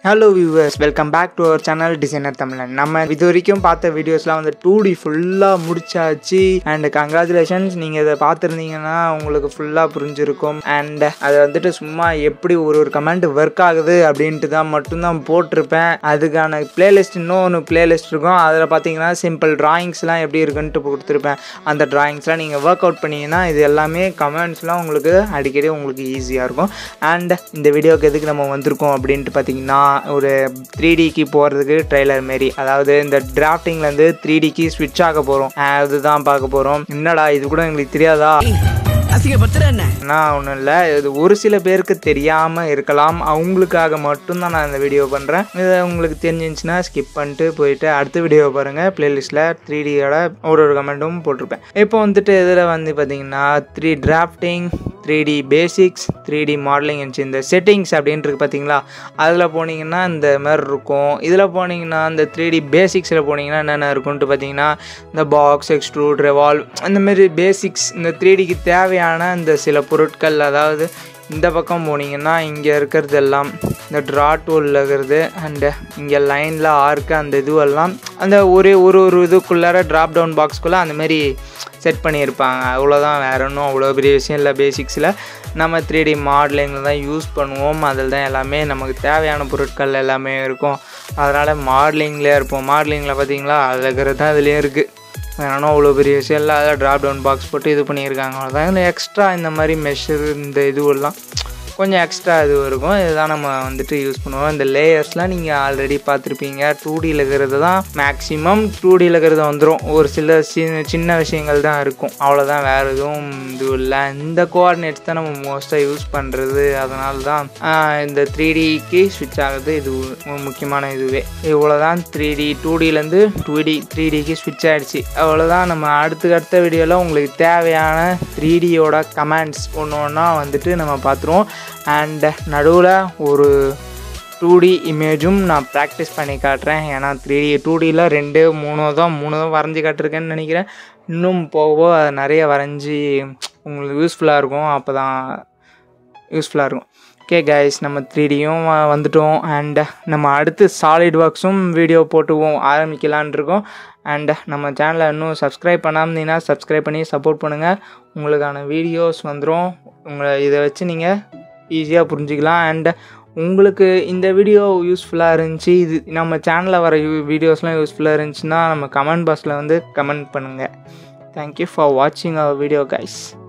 hello viewers welcome back to our channel designer Tamizhan நம்ம இது வரைக்கும் பார்த்த வீடியோஸ்லாம் வந்து டூ டி ஃபுல்லாக முடிச்சாச்சு அண்ட் கங்க்ராச்சுலேஷன்ஸ் நீங்கள் இதை பார்த்துருந்தீங்கன்னா உங்களுக்கு ஃபுல்லாக புரிஞ்சிருக்கும் அண்ட் அதை வந்துட்டு சும்மா எப்படி ஒரு ஒரு கமெண்ட் ஒர்க் ஆகுது அப்படின்ட்டு தான் மட்டும்தான் போட்டிருப்பேன் அதுக்கான பிளேலிஸ்ட் இன்னொன்று பிளேலிஸ்ட் இருக்கும் அதில் பார்த்தீங்கன்னா சிம்பிள் ட்ராயிங்ஸ்லாம் எப்படி இருக்குன்ட்டு கொடுத்துருப்பேன் அந்த ட்ராயிங்ஸ்லாம் நீங்கள் ஒர்க் அவுட் பண்ணீங்கன்னா இது எல்லாமே கமெண்ட்ஸ்லாம் உங்களுக்கு அடிக்கடி உங்களுக்கு ஈஸியாக இருக்கும் அண்ட் இந்த வீடியோக்கு எதுக்கு நம்ம வந்திருக்கோம் அப்படின்ட்டு பார்த்தீங்கன்னா ஒரு த்ரீ டிக்கு போகிறதுக்கு ட்ரெய்லர் மாரி அதாவது இந்த டிராஃப்டிங்லேருந்து த்ரீ டிக்கு ஸ்விட்ச் ஆக போகிறோம் அதுதான் பார்க்க போகிறோம் என்னடா இது கூட எங்களுக்கு தெரியாதா அசிங்கப்படுத்துற என்ன நான் ஒன்றும் இல்லை இது ஒரு சில பேருக்கு தெரியாமல் இருக்கலாம் அவங்களுக்காக மட்டும்தான் நான் இந்த வீடியோ பண்ணுறேன் இது உங்களுக்கு தெரிஞ்சிருந்துச்சுன்னா ஸ்கிப் பண்ணிட்டு போயிட்டு அடுத்த வீடியோ பாருங்கள் ப்ளேலிஸ்ட்டில் த்ரீ டியோட ஒரு ஒரு கமெண்ட்டும் போட்டிருப்பேன் இப்போ வந்துட்டு இதில் வந்து பார்த்தீங்கன்னா three drafting three D basics three D modeling இருந்துச்சு இந்த செட்டிங்ஸ் அப்படின்ட்டு இருக்கு பார்த்தீங்களா அதில் போனீங்கன்னா இந்த மாதிரி இருக்கும் இதில் போனீங்கன்னா இந்த த்ரீ டி பேசிக்ஸில் போனீங்கன்னா என்னென்ன இருக்குன்ட்டு பார்த்தீங்கன்னா இந்த பாக்ஸ் எக்ஸ்ட்ரூட் ரெவால்வ் அந்த மாதிரி பேசிக்ஸ் இந்த த்ரீ டிக்கு தேவையான இந்த சில பொருட்கள் அதாவது இந்த பக்கம் போனீங்கன்னா இங்கே இருக்கிறது எல்லாம் இந்த ட்ரா டூலில் இருக்கிறது அண்டு இங்கே லைனில் ஆர்க்கு அந்த இதுவெல்லாம் அந்த ஒரே ஒரு ஒரு இதுக்குள்ளார ட்ராப் டவுன் பாக்ஸ்குள்ளே அந்த மாதிரி செட் பண்ணியிருப்பாங்க அவ்வளோதான் வேற ஒன்றும் அவ்வளோ பெரிய விஷயம் இல்லை பேசிக்ஸில் நம்ம த்ரீ டி மாடலிங்கில் தான் யூஸ் பண்ணுவோம் அதில் தான் எல்லாமே நமக்கு தேவையான பொருட்கள் எல்லாமே இருக்கும் அதனால் மாடலிங்லேயே இருப்போம் மாடலிங்கில் பார்த்தீங்களா அதில் இருக்கிறது தான் இதுலேயும் இருக்குது வேணும் அவ்வளோ பெரிய விஷயம் இல்லை அதில் ட்ராப் டவுன் பாக்ஸ் போட்டு இது பண்ணியிருக்காங்க அவ்வளோதான் இல்லை எக்ஸ்ட்ரா இந்த மாதிரி மெஷர் இந்த இதுவெல்லாம் கொஞ்சம் எக்ஸ்ட்ரா இது இருக்கும் இதுதான் நம்ம வந்துட்டு யூஸ் பண்ணுவோம் இந்த லேயர்ஸ்லாம் நீங்கள் ஆல்ரெடி பார்த்துருப்பீங்க டூ டியில் இருக்கிறது தான் மேக்ஸிமம் டூ டியில் இருக்கிறது வந்துடும் ஒரு சில சின்ன சின்ன விஷயங்கள் தான் இருக்கும் அவ்வளோதான் வேறு எதுவும் இது இல்லை இந்த கோஆர்டினேட்ஸ் தான் நம்ம மோஸ்ட்டாக யூஸ் பண்ணுறது அதனால தான் ஆஹ், இந்த த்ரீ டிக்கு ஸ்விட்ச் ஆகுது இது ஒரு முக்கியமான இதுவே இவ்வளோதான் த்ரீ டி டூ டிலேருந்து டூ டி த்ரீ டிக்கு ஸ்விட்ச் ஆகிடுச்சு அவ்வளோதான் நம்ம அடுத்த அடுத்த வீடியோவில் உங்களுக்கு தேவையான த்ரீ டியோட கமெண்ட்ஸ் ஒன்று ஒன்றா வந்துட்டு நம்ம பார்த்துருவோம் அண்ட் நடுவில் ஒரு டூ டி இமேஜும் நான் ப்ராக்டிஸ் பண்ணி காட்டுறேன் ஏன்னா த்ரீ டி டூ டியில் ரெண்டு மூணு தான் மூணு தான் வரைஞ்சி காட்டிருக்கேன்னு நினைக்கிறேன் இன்னும் போக போக அதை நிறைய வரைஞ்சி உங்களுக்கு யூஸ்ஃபுல்லாக இருக்கும் அப்போ தான் யூஸ்ஃபுல்லாக இருக்கும் ஓகே கைஸ் நம்ம த்ரீ டியும் வந்துட்டோம் அண்ட் நம்ம அடுத்து சாலிட் ஒர்க்ஸும் வீடியோ போட்டுவோம் ஆரம்பிக்கலான் இருக்கோம் அண்ட் நம்ம சேனலை இன்னும் சப்ஸ்கிரைப் பண்ணாமந்தீங்கன்னா சப்ஸ்கிரைப் பண்ணி சப்போர்ட் பண்ணுங்கள் உங்களுக்கான வீடியோஸ் வந்துடும் உங்களை இதை வச்சு நீங்கள் ஈஸியாக புரிஞ்சுக்கலாம் அண்ட் உங்களுக்கு இந்த வீடியோ யூஸ்ஃபுல்லாக இருந்துச்சு இது நம்ம சேனலில் வர வீடியோஸ்லாம் யூஸ்ஃபுல்லாக இருந்துச்சுன்னா நம்ம கமெண்ட் பாக்ஸில் வந்து கமெண்ட் பண்ணுங்கள் தேங்க்யூ ஃபார் வாட்சிங் அவர் வீடியோ கைஸ்